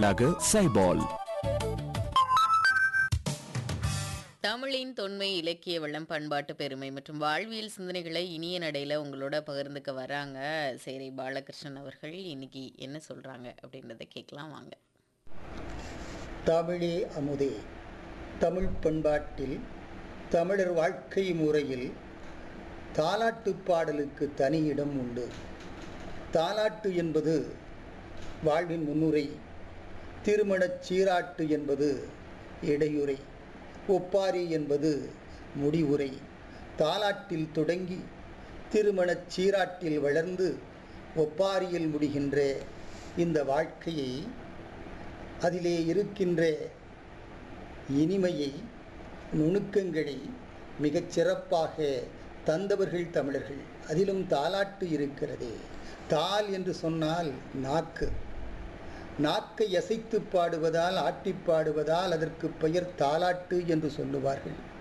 எண்பதுகளாக சைபால் தமிழின் தொன்மை இலக்கிய வளம் பண்பாட்டு பெருமை மற்றும் வாழ்வியல் சிந்தனைகளை இனிய நடையில் உங்களோட பகிர்ந்துக்க வராங்க சேரை பாலகிருஷ்ணன் அவர்கள் இன்னைக்கு என்ன சொல்றாங்க அப்படின்றத கேட்கலாம் வாங்க தமிழே அமுதே தமிழ் பண்பாட்டில் தமிழர் வாழ்க்கை முறையில் தாலாட்டுப் பாடலுக்கு தனி இடம் உண்டு தாலாட்டு என்பது வாழ்வின் முன்னுரை திருமணச் சீராட்டு என்பது இடையுறை ஒப்பாரி என்பது முடிவுரை தாலாட்டில் தொடங்கி திருமணச் சீராட்டில் வளர்ந்து ஒப்பாரியில் முடிகின்ற இந்த வாழ்க்கையை அதிலே இருக்கின்ற இனிமையை நுணுக்கங்களை மிகச் சிறப்பாக தந்தவர்கள் தமிழர்கள் அதிலும் தாலாட்டு இருக்கிறதே தால் என்று சொன்னால் நாக்கு நாக்கை அசைத்து பாடுவதால் ஆட்டிப் பாடுவதால் அதற்கு பெயர் தாலாட்டு என்று சொல்லுவார்கள்